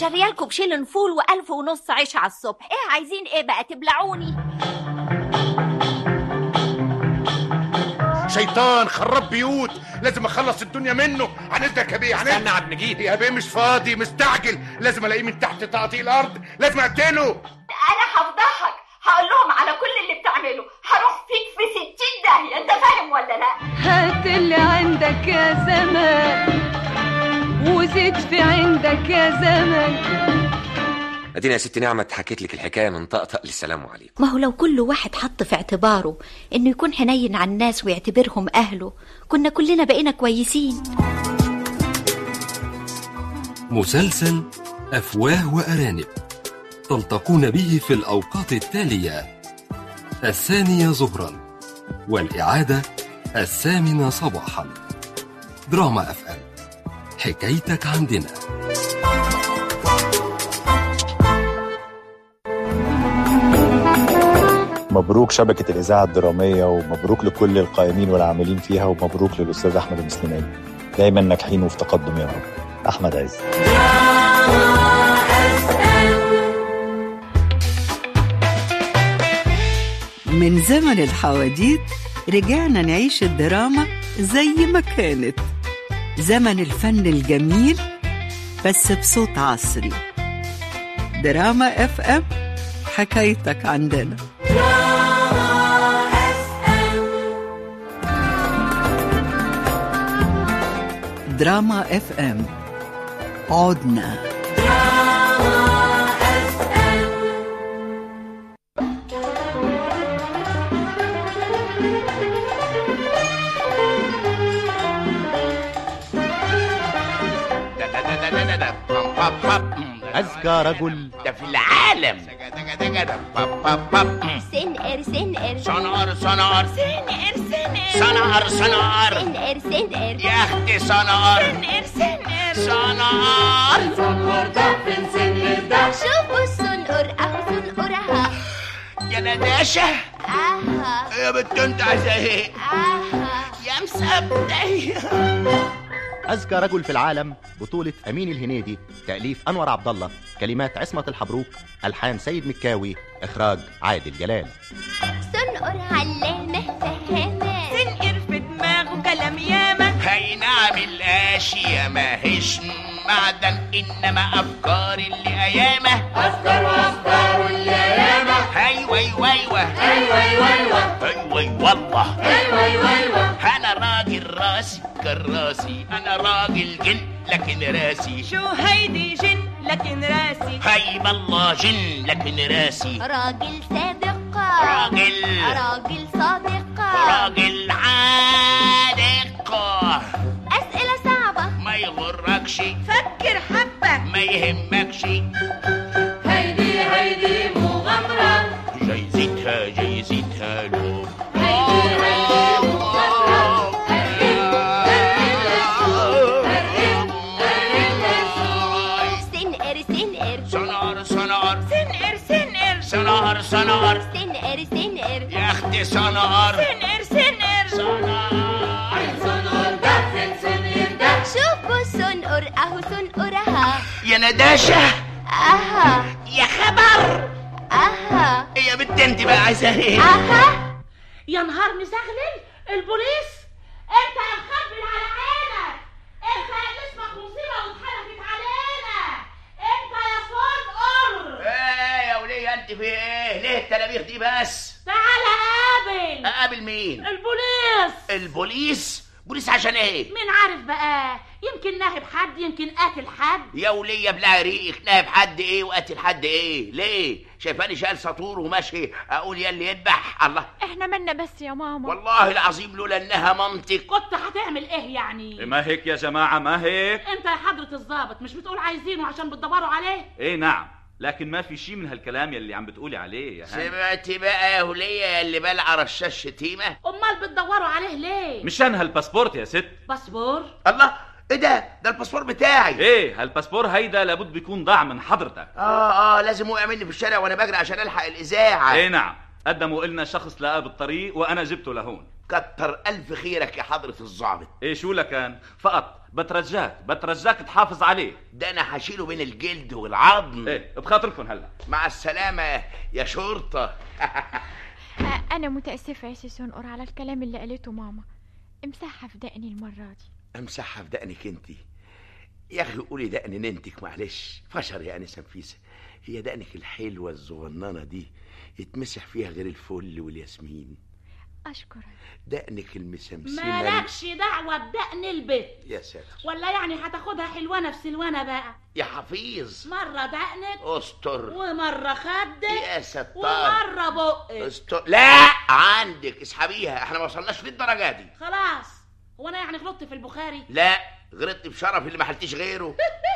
شاريالكم بشيلن فول والف ونص عيش على الصبح ايه عايزين ايه بقى تبلعوني شيطان خرب بيوت لازم اخلص الدنيا منه هنزلك يا بيه استنى هنزلك يا عبد المجيد يا بيه مش فاضي مستعجل لازم الاقيه من تحت تقطيع الارض لازم اقتله انا هفضحك هقول لهم على كل اللي بتعمله هروح فيك في ستين داهية انت فاهم ولا لا هات اللي عندك يا زمان وزيد في عندك يا زمان ادينا يا ست نعمة حكيت لك الحكاية من طقطق للسلام عليكم ما هو لو كل واحد حط في اعتباره انه يكون حنين على الناس ويعتبرهم اهله كنا كلنا بقينا كويسين مسلسل أفواه وأرانب تلتقون به في الأوقات التالية الثانية ظهرا والإعادة الثامنة صباحا دراما أف أم حكايتك عندنا مبروك شبكة الإذاعة الدرامية ومبروك لكل القائمين والعاملين فيها ومبروك للأستاذ أحمد المسلماني دايما ناجحين وفي تقدم يا رب أحمد عز من زمن الحواديت رجعنا نعيش الدراما زي ما كانت زمن الفن الجميل بس بصوت عصري دراما اف ام حكايتك عندنا دراما اف ام عدنا أذكى رجل ده في العالم سنقر سنقر صنعر صنعر سنقر سنقر صنعر صنعر سنقر سنقر يا اختي صنعر سنقر سنقر صنعر شوفوا السنقر اهو سنقرها يا نداشة اها يا بنت انت عايزة ايه اها يا مسبتي أذكى رجل في العالم بطولة أمين الهنيدي تأليف أنور عبد الله كلمات عصمت الحبروك ألحان سيد مكاوي إخراج عادل جلال سنقر علامة فهامة تنقر في دماغه كلام ياما هينعمل اشياء ما هيش معدن انما افكار اللي ايامه افكار وافكار اللي ايامه هاي واي واي وا هاي واي واي وا هاي واي والله هاي واي واي وا انا راجل راسي كراسي انا راجل جن لكن راسي شو هيدي جن لكن راسي هاي بالله جن لكن راسي راجل صادق راجل راجل صادق راجل عالق أسئلة صعبة ما يغركش فكر حبة ما يهمكش هيدي هيدي مغامرة جايزتها جايزتها له سنقر سنقر صنعر صنعر سنقر سنقر صنعر صنعر سنقر سنقر يا اختي صنعر سنقر سنقر شوفوا السنقر اهو سنقرها يا نداشة اها يا خبر اها يا بنت انت بقى عايزة ايه اها يا نهار مزغلل البوليس انت يا مخبل على عينك انت يا جسمك مصيبه واتحركت علينا انت يا صنقر ايه يا وليه انت في ايه ليه التلاميذ دي بس تعال قابل اقابل مين البوليس البوليس بوليس عشان ايه مين عارف بقى يمكن ناهب حد يمكن قاتل حد يا ولية بلا ريق نايب حد ايه وقتل حد ايه ليه شايفاني شايل سطور وماشي اقول يا اللي يذبح الله احنا مالنا بس يا ماما والله العظيم لولا انها مامتك كنت هتعمل ايه يعني ما هيك يا جماعة ما هيك انت يا حضرة الضابط مش بتقول عايزينه عشان بتدوروا عليه ايه نعم لكن ما في شيء من هالكلام يلي عم بتقولي عليه يا هاني سمعتي بقى يا ولية اللي بلع رشاش شتيمة امال بتدوروا عليه ليه مشان هالباسبورت يا ست باسبور الله ايه ده ده الباسبور بتاعي ايه هالباسبور هيدا لابد بيكون ضاع من حضرتك اه اه لازم وقع مني في الشارع وانا بجري عشان الحق الاذاعه ايه نعم قدموا لنا شخص لقاه بالطريق وانا جبته لهون كتر الف خيرك يا حضره الظابط ايه شو لكان فقط بترجاك بترجاك تحافظ عليه ده انا هشيله بين الجلد والعظم ايه بخاطركم هلا مع السلامه يا شرطه آه، أنا متأسفة يا سي سنقر على الكلام اللي قالته ماما امسحها في دقني المرة دي امسحها في دقنك انت يا اخي قولي دقن ننتك معلش فشر يا انسه نفيسه هي دقنك الحلوه الصغننه دي يتمسح فيها غير الفل والياسمين أشكرك دقنك المسمسمه مالكش دعوة بدقن البيت يا ساتر ولا يعني هتاخدها حلوانة في سلوانة بقى يا حفيظ مرة دقنك استر ومرة خدك يا ستار ومرة بقك استر لا عندك اسحبيها احنا ما وصلناش للدرجه دي خلاص هو انا يعني غلطت في البخاري لا غلطت بشرف اللي ما حلتيش غيره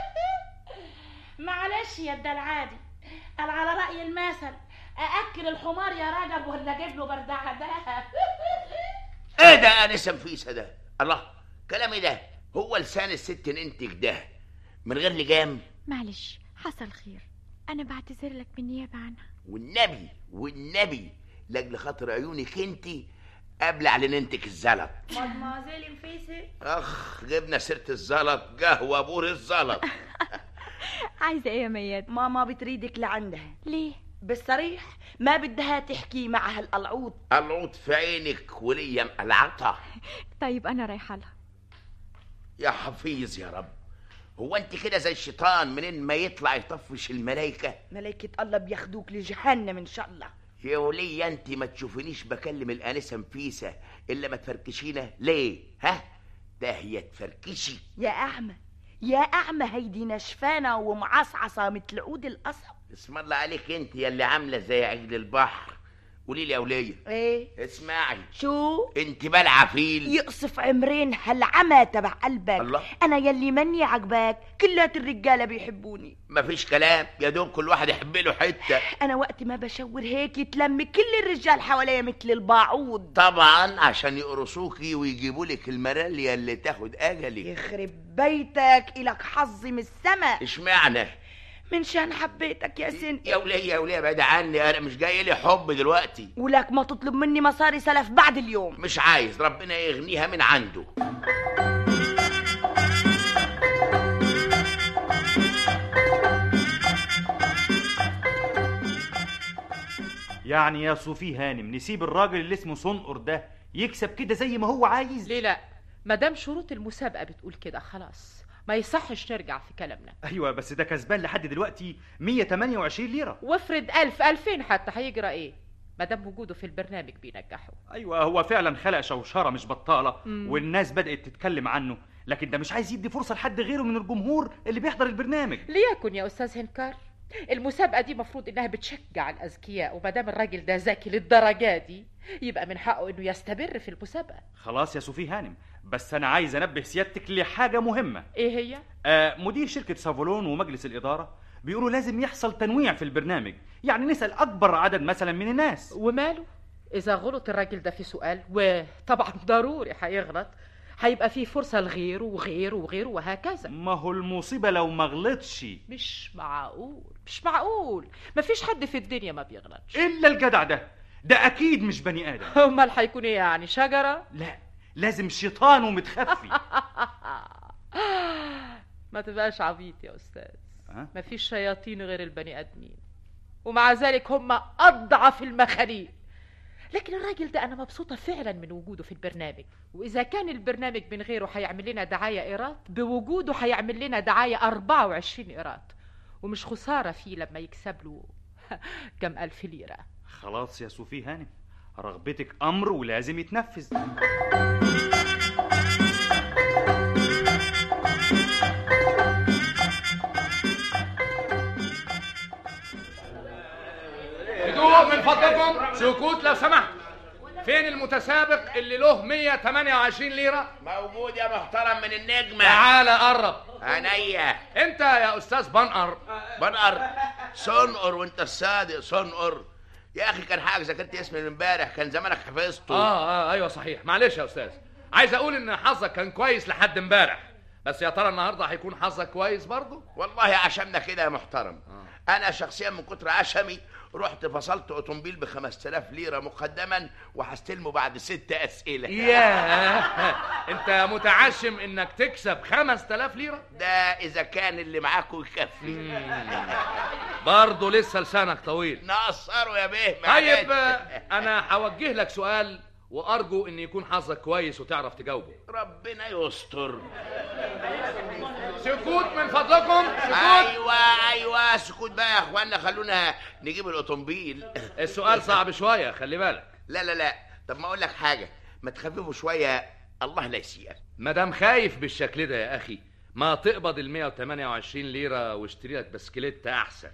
معلش يا الدلعادي قال على رأي المثل أأكل الحمار يا رجب ولا أجيب له بردعة دهب ايه ده انسه نفيسه ده الله كلامي ده هو لسان الست ننتج ده من غير لجام معلش حصل خير أنا بعتذر لك بالنيابة عنها والنبي والنبي لاجل خاطر عيونك انت ابلع لننتك الزلط مدمازيل نفيسة اخ جبنا سيره الزلط قهوه بور الزلط عايزة إيه يا مياد ماما بتريدك لعندها ليه بالصريح ما بدها تحكي مع هالقلعوط العود في عينك وليا مقلعتها طيب أنا رايحة لها يا حفيظ يا رب هو انت كده زي الشيطان منين ما يطلع يطفش الملايكه ملايكة الله بياخدوك لجهنم ان شاء الله يا ولية انت ما تشوفينيش بكلم الانسه نفيسه الا ما تفركشينا ليه ها ده هي تفركشي يا اعمى يا اعمى هيدي نشفانه ومعصعصه مثل عود القصب اسم الله عليك انت يا اللي عامله زي عجل البحر قولي لي يا وليه ايه اسمعي شو انت بلعه فيل يقصف عمرين هالعمى تبع قلبك الله. انا يلي مني عجباك كلات الرجاله بيحبوني مفيش كلام يا دوب كل واحد يحب له حته انا وقت ما بشاور هيك تلم كل الرجال حواليا مثل الباعوض طبعا عشان يقرصوكي ويجيبوا لك المرالية اللي تاخد اجلك يخرب بيتك الك حظ من السما اشمعنى من شان حبيتك يا سنتي يا وليه يا وليه بعيد عني انا مش جاي لي حب دلوقتي ولك ما تطلب مني مصاري سلف بعد اليوم مش عايز ربنا يغنيها من عنده يعني يا صوفي هانم نسيب الراجل اللي اسمه صنقر ده يكسب كده زي ما هو عايز ليه لا ما دام شروط المسابقه بتقول كده خلاص ما يصحش نرجع في كلامنا ايوه بس ده كسبان لحد دلوقتي 128 ليره وافرض ألف ألفين حتى هيجرى ايه ما دام وجوده في البرنامج بينجحه ايوه هو فعلا خلق شوشره مش بطاله مم. والناس بدات تتكلم عنه لكن ده مش عايز يدي فرصه لحد غيره من الجمهور اللي بيحضر البرنامج ليكن يا استاذ هنكار المسابقه دي مفروض انها بتشجع الاذكياء وما دام الراجل ده ذكي للدرجه دي يبقى من حقه انه يستمر في المسابقه خلاص يا صوفي هانم بس انا عايز انبه سيادتك لحاجه مهمه ايه هي آه مدير شركه سافولون ومجلس الاداره بيقولوا لازم يحصل تنويع في البرنامج يعني نسال اكبر عدد مثلا من الناس وماله اذا غلط الراجل ده في سؤال وطبعا ضروري هيغلط هيبقى فيه فرصه لغيره وغيره وغيره وهكذا ما هو المصيبه لو ما غلطش مش معقول مش معقول مفيش حد في الدنيا ما بيغلطش الا الجدع ده ده اكيد مش بني ادم امال هيكون ايه يعني شجره لا لازم شيطان ومتخفي ما تبقاش عبيط يا استاذ أه؟ مفيش شياطين غير البني ادمين ومع ذلك هم اضعف المخاليق لكن الراجل ده انا مبسوطه فعلا من وجوده في البرنامج واذا كان البرنامج من غيره هيعمل لنا دعايه ايراد بوجوده هيعمل لنا دعايه 24 ايراد ومش خساره فيه لما يكسب له كم الف ليره خلاص يا صوفي هانم رغبتك امر ولازم يتنفذ هدوء من فضلكم سكوت لو سمحت فين المتسابق اللي له 128 ليرة؟ موجود يا محترم من النجمة تعال قرب عينيا انت يا استاذ بنقر بنقر صنقر وانت الصادق صنقر يا اخي كان حاجه ذكرت اسمي من امبارح كان زمانك حفظته اه اه ايوه صحيح معلش يا استاذ عايز اقول ان حظك كان كويس لحد امبارح بس يا ترى النهارده هيكون حظك كويس برضه والله عشمنا كده يا محترم انا شخصيا من كتر عشمي رحت فصلت اوتومبيل ب 5000 ليره مقدما وهستلمه بعد ست اسئله ياه انت متعشم انك تكسب 5000 ليره ده اذا كان اللي معاكم يكفي برضه لسه لسانك طويل نقصره يا بيه طيب معلش. آه، انا هوجه لك سؤال وارجو ان يكون حظك كويس وتعرف تجاوبه ربنا يستر سكوت من فضلكم سكوت ايوه ايوه سكوت بقى يا اخوانا خلونا نجيب الاوتومبيل السؤال صعب شويه خلي بالك لا لا لا طب ما اقول لك حاجه ما تخففوا شويه الله لا يسيئك ما دام خايف بالشكل ده يا اخي ما تقبض ال 128 ليره واشتري لك بسكليت احسن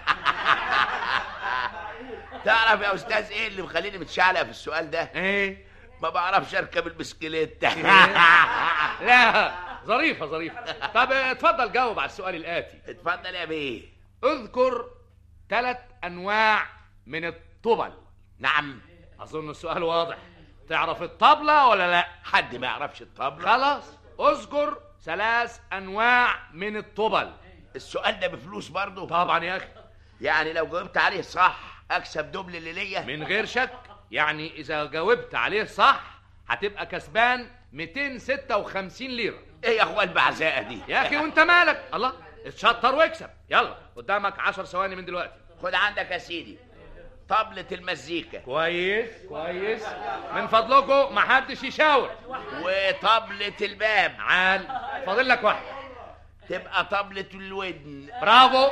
تعرف يا استاذ ايه اللي مخليني متشعلق في السؤال ده ايه ما بعرفش اركب البسكليت لا ظريفه ظريفه طب اتفضل جاوب على السؤال الاتي اتفضل يا بيه اذكر ثلاث انواع من الطبل نعم اظن السؤال واضح تعرف الطبله ولا لا حد ما يعرفش الطبله خلاص اذكر ثلاث انواع من الطبل السؤال ده بفلوس برضه طبعا يا اخي يعني لو جاوبت عليه صح اكسب دبل اللي ليا من غير شك يعني اذا جاوبت عليه صح هتبقى كسبان 256 ليره ايه يا اخوان البعزاءه دي يا اخي وانت مالك الله اتشطر واكسب يلا قدامك 10 ثواني من دلوقتي خد عندك يا سيدي طبلة المزيكا كويس كويس من فضلكم ما حدش يشاور وطبلة الباب عال فاضل لك واحد تبقى طبلة الودن برافو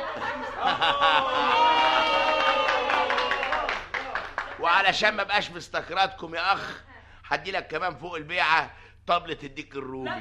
وعلشان ما بقاش مستكراتكم يا اخ هدي لك كمان فوق البيعه طبلة الديك الرومي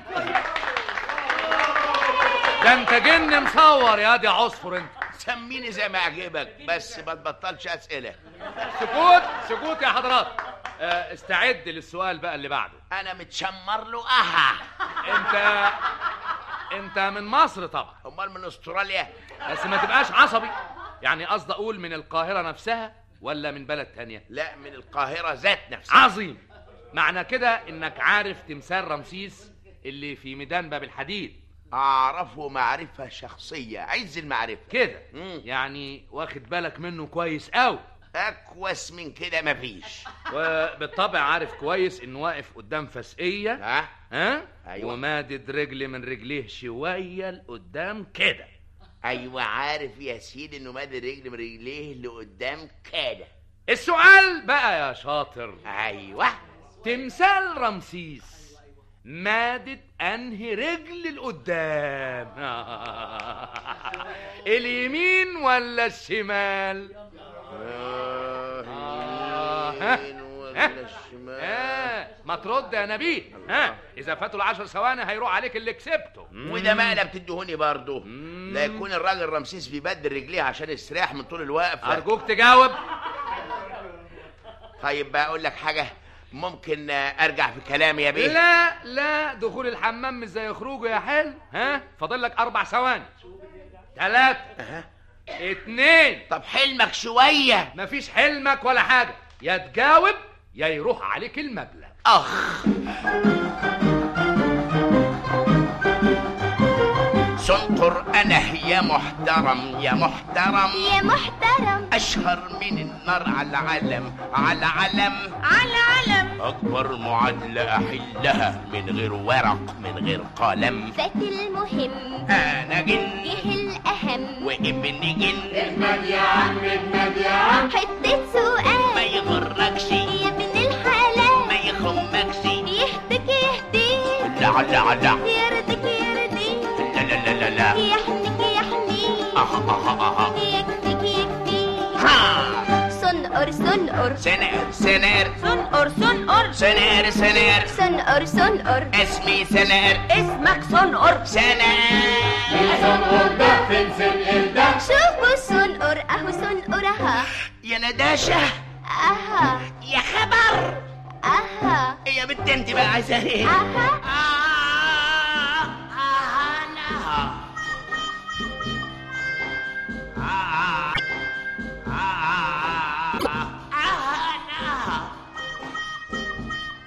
ده انت جن مصور يا دي عصفر انت سميني زي ما يعجبك بس ما تبطلش اسئله سكوت سكوت يا حضرات اه استعد للسؤال بقى اللي بعده انا متشمر له اها انت انت من مصر طبعا امال من استراليا بس ما تبقاش عصبي يعني قصدي اقول من القاهره نفسها ولا من بلد تانية لا من القاهره ذات نفسها عظيم معنى كده انك عارف تمثال رمسيس اللي في ميدان باب الحديد اعرفه معرفه شخصيه عز المعرفه كده مم. يعني واخد بالك منه كويس قوي اكوس من كده مفيش وبالطبع عارف كويس انه واقف قدام فسقيه ها ها أيوة. ومادد رجل من رجليه شويه لقدام كده ايوه عارف يا سيدي انه مادي رجل من رجليه لقدام كده السؤال بقى يا شاطر ايوه تمثال رمسيس مادد انهي رجل لقدام اليمين ولا الشمال آه، ها؟ ها؟ آه، ما ترد يا نبيل ها اذا فاتوا العشر ثواني هيروح عليك اللي كسبته وده مقلب تدهوني برضه لا يكون الراجل رمسيس بيبدل رجليه عشان يستريح من طول الوقفه ارجوك تجاوب طيب بقى اقول لك حاجه ممكن آه، ارجع في كلامي يا بيه لا لا دخول الحمام مش زي خروجه يا حلو ها فاضل لك اربع ثواني ثلاثة اتنين طب حلمك شويه مفيش حلمك ولا حاجة يا تجاوب يا يروح عليك المبلغ اخ سنقر انا يا محترم يا محترم يا محترم اشهر من النار على العلم على علم على علم اكبر معادله احلها من غير ورق من غير قلم فات المهم انا جن جه الأهم وابن جن احمد يا عم احمد يا عم حتة سؤال ما يغركش يا ابن الحلال ما يخمكش يهدك يهديك لا لا لا يرضيك يرضيك لا لا لا لا لا يحنيك يحنيك اها اها اها يكفيك يكفيك ها سنقر سنقر سنر سنر سنقر سنقر سنر سنر سنقر سنقر اسمي سنر اسمك سنقر سنر شوفوا سنقر اهو سنقر اها يا نداشة اها يا خبر اها يا بنت انت بقى عايزة ايه اها آه